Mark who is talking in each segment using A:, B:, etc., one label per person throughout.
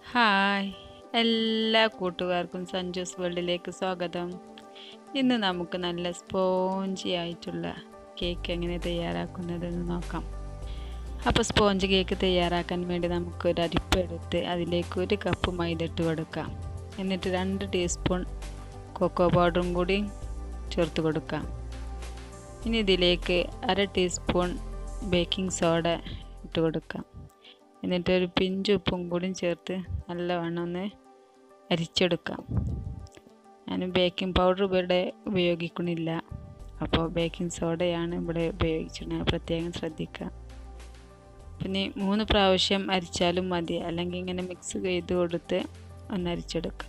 A: hi എല്ലാ കൂട്ടുകാർക്കും സഞ്ജൂസ് വേൾഡിലേക്ക് സ്വാഗതം ഇന്ന് നമുക്ക് നല്ല സ്പോഞ്ചി ആയിട്ടുള്ള കേക്ക് എങ്ങനെ തയ്യാറാക്കുന്നതെന്ന് നോക്കാം അപ്പോൾ സ്പോഞ്ച് കേക്ക് തയ്യാറാക്കാൻ വേണ്ടി നമുക്ക് ഒരു അരിപ്പ് എടുത്ത് അതിലേക്ക് ഒരു കപ്പ് മൈദ ഇട്ട് കൊടുക്കാം എന്നിട്ട് രണ്ട് ടീസ്പൂൺ കൊക്കോ പൗഡറും കൂടി ചേർത്ത് കൊടുക്കാം ഇനി ഇതിലേക്ക് അര ടീസ്പൂൺ ബേക്കിംഗ് സോഡ ഇട്ട് കൊടുക്കാം എന്നിട്ട് ഒരു പിഞ്ച് ഉപ്പും കൂടി ചേർത്ത് നല്ലവണ്ണം ഒന്ന് അരിച്ചെടുക്കാം ഞാൻ ബേക്കിംഗ് പൗഡർ ഇവിടെ ഉപയോഗിക്കണില്ല അപ്പോൾ ബേക്കിംഗ് സോഡയാണ് ഇവിടെ ഉപയോഗിച്ചിരുന്നത് പ്രത്യേകം ശ്രദ്ധിക്കുക പിന്നെ മൂന്ന് പ്രാവശ്യം അരിച്ചാലും മതി അല്ലെങ്കിൽ ഇങ്ങനെ മിക്സ് ചെയ്ത് കൊടുത്ത് ഒന്ന് അരിച്ചെടുക്കാം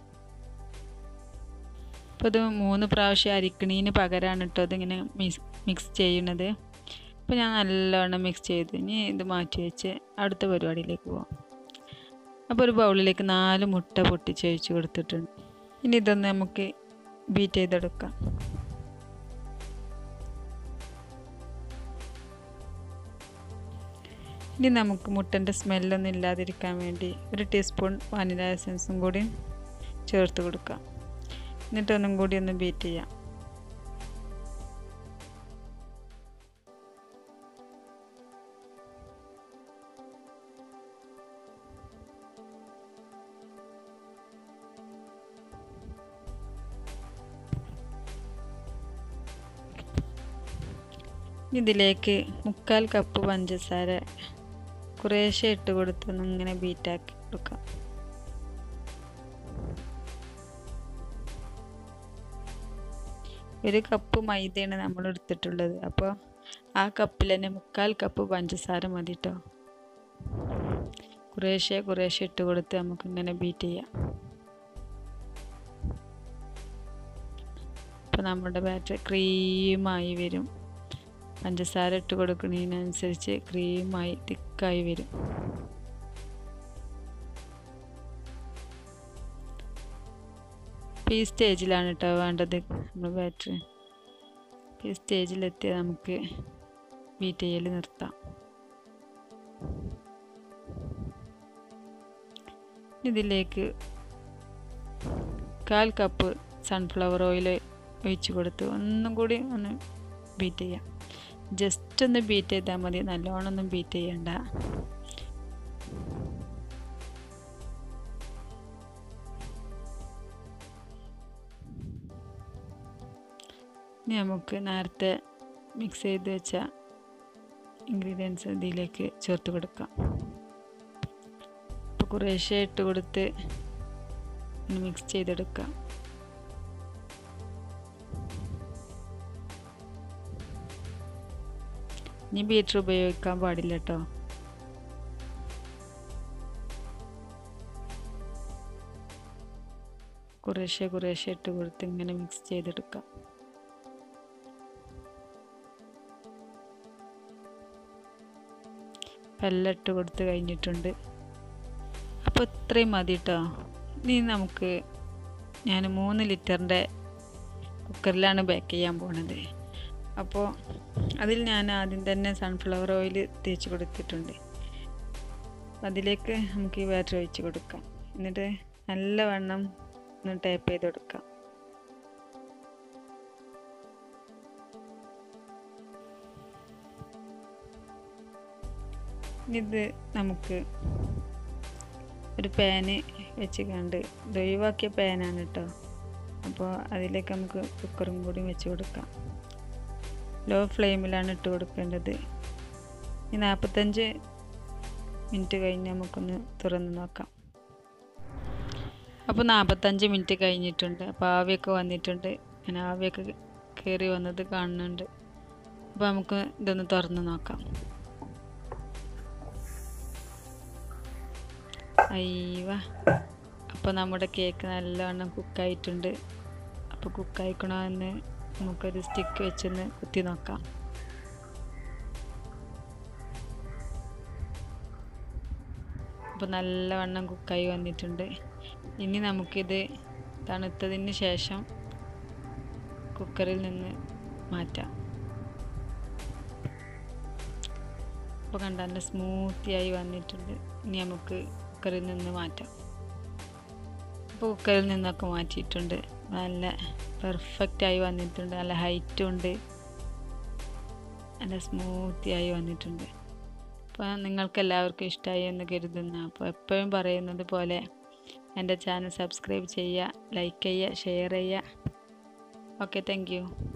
A: അപ്പോൾ ഇത് മൂന്ന് പ്രാവശ്യം അരിക്കണീന് പകരമാണ് കേട്ടോ ഇതിങ്ങനെ മിക്സ് മിക്സ് ചെയ്യുന്നത് അപ്പോൾ ഞാൻ നല്ലവണ്ണം മിക്സ് ചെയ്ത് ഇനി ഇത് മാറ്റി വെച്ച് അടുത്ത പരിപാടിയിലേക്ക് പോകാം അപ്പോൾ ഒരു ബൗളിലേക്ക് നാല് മുട്ട പൊട്ടിച്ച് ഒഴിച്ച് കൊടുത്തിട്ടുണ്ട് ഇനി ഇതൊന്ന് നമുക്ക് ബീറ്റ് ചെയ്തെടുക്കാം ഇനി നമുക്ക് മുട്ടൻ്റെ സ്മെല്ലൊന്നും ഇല്ലാതിരിക്കാൻ വേണ്ടി ഒരു ടീസ്പൂൺ വാനില എസൻസും കൂടി ചേർത്ത് കൊടുക്കാം എന്നിട്ട് ഒന്നും കൂടി ഒന്ന് ബീറ്റ് ചെയ്യാം ഇതിലേക്ക് മുക്കാൽ കപ്പ് പഞ്ചസാര കുറേശ്ശെ ഇട്ട് കൊടുത്തൊന്ന് ഇങ്ങനെ ബീറ്റാക്കി കൊടുക്കാം ഒരു കപ്പ് മൈദയാണ് നമ്മൾ എടുത്തിട്ടുള്ളത് അപ്പോൾ ആ കപ്പിൽ തന്നെ മുക്കാൽ കപ്പ് പഞ്ചസാര മതി കേട്ടോ കുറേശ്ശെ കുറേശ്ശെ ഇട്ട് കൊടുത്ത് നമുക്കിങ്ങനെ ബീറ്റ് ചെയ്യാം അപ്പോൾ നമ്മുടെ ബാറ്റർ ക്രീമായി വരും പഞ്ചസാര ഇട്ട് കൊടുക്കുന്നതിനനുസരിച്ച് ക്രീമായി തിക്കായി വരും ഈ സ്റ്റേജിലാണ് കേട്ടോ വേണ്ടത് നമ്മൾ ബാറ്ററി ഈ സ്റ്റേജിലെത്തിയ നമുക്ക് ബീറ്റ് ചെയ്യൽ നിർത്താം ഇതിലേക്ക് കാൽ കപ്പ് സൺഫ്ലവർ ഓയിൽ ഒഴിച്ച് കൊടുത്ത് ഒന്നും കൂടി ഒന്ന് ബീറ്റ് ചെയ്യാം ജസ്റ്റ് ഒന്ന് ബീറ്റ് ചെയ്താൽ മതി നല്ലോണം ഒന്നും ബീറ്റ് ചെയ്യണ്ട ഇനി നമുക്ക് നേരത്തെ മിക്സ് ചെയ്ത് വെച്ച ഇൻഗ്രീഡിയൻസ് ഇതിലേക്ക് ചേർത്ത് കൊടുക്കാം അപ്പോൾ കുറേശ്ശെ ഇട്ട് കൊടുത്ത് മിക്സ് ചെയ്തെടുക്കാം ഇനി ബീറ്റർ ഉപയോഗിക്കാൻ പാടില്ല കേട്ടോ കുറേശ്ശെ കുറേശ്ശെ ഇട്ട് കൊടുത്ത് ഇങ്ങനെ മിക്സ് ചെയ്തെടുക്കാം എല്ലാം ഇട്ട് കൊടുത്ത് കഴിഞ്ഞിട്ടുണ്ട് അപ്പോൾ ഇത്രയും മതി കേട്ടോ ഇനി നമുക്ക് ഞാൻ മൂന്ന് ലിറ്ററിൻ്റെ കുക്കറിലാണ് ബേക്ക് ചെയ്യാൻ പോണത് അപ്പോൾ അതിൽ ഞാൻ ആദ്യം തന്നെ സൺഫ്ലവർ ഓയിൽ തേച്ച് കൊടുത്തിട്ടുണ്ട് അതിലേക്ക് നമുക്ക് ഈ ബാറ്റർ ഒഴിച്ച് കൊടുക്കാം എന്നിട്ട് നല്ലവണ്ണം ഒന്ന് ടേപ്പ് ചെയ്ത് കൊടുക്കാം ഇത് നമുക്ക് ഒരു പാന് വെച്ച് കണ്ട് ഇത് ഒഴിവാക്കിയ പാനാണ് കേട്ടോ അപ്പോൾ അതിലേക്ക് നമുക്ക് കുക്കറും കൂടി വെച്ച് കൊടുക്കാം ലോ ഫ്ലെയിമിലാണ് ഇട്ട് കൊടുക്കേണ്ടത് ഈ നാൽപ്പത്തഞ്ച് മിനിറ്റ് കഴിഞ്ഞ് നമുക്കൊന്ന് തുറന്ന് നോക്കാം അപ്പോൾ നാൽപ്പത്തഞ്ച് മിനിറ്റ് കഴിഞ്ഞിട്ടുണ്ട് അപ്പോൾ ആവിയൊക്കെ വന്നിട്ടുണ്ട് ഞാൻ ആവിയൊക്കെ കയറി വന്നത് കാണുന്നുണ്ട് അപ്പോൾ നമുക്ക് ഇതൊന്ന് തുറന്ന് നോക്കാം അയ്യവ അപ്പോൾ നമ്മുടെ കേക്ക് നല്ലവണ്ണം കുക്കായിട്ടുണ്ട് അപ്പോൾ കുക്കായിക്കണോ എന്ന് നമുക്കൊരു സ്റ്റിക്ക് വെച്ചൊന്ന് കുത്തി നോക്കാം അപ്പോൾ നല്ലവണ്ണം കുക്കായി വന്നിട്ടുണ്ട് ഇനി നമുക്കിത് തണുത്തതിന് ശേഷം കുക്കറിൽ നിന്ന് മാറ്റാം അപ്പോൾ കണ്ട നല്ല സ്മൂത്തിയായി വന്നിട്ടുണ്ട് ഇനി നമുക്ക് കുക്കറിൽ നിന്ന് മാറ്റാം അപ്പോൾ കുക്കറിൽ നിന്നൊക്കെ മാറ്റിയിട്ടുണ്ട് നല്ല പെർഫെക്റ്റായി വന്നിട്ടുണ്ട് നല്ല ഹൈറ്റും ഉണ്ട് നല്ല സ്മൂത്തിയായി വന്നിട്ടുണ്ട് അപ്പോൾ നിങ്ങൾക്ക് എല്ലാവർക്കും ഇഷ്ടമായി എന്ന് കരുതുന്നു അപ്പോൾ എപ്പോഴും പറയുന്നത് പോലെ എൻ്റെ ചാനൽ സബ്സ്ക്രൈബ് ചെയ്യുക ലൈക്ക് ചെയ്യുക ഷെയർ ചെയ്യുക ഓക്കെ താങ്ക്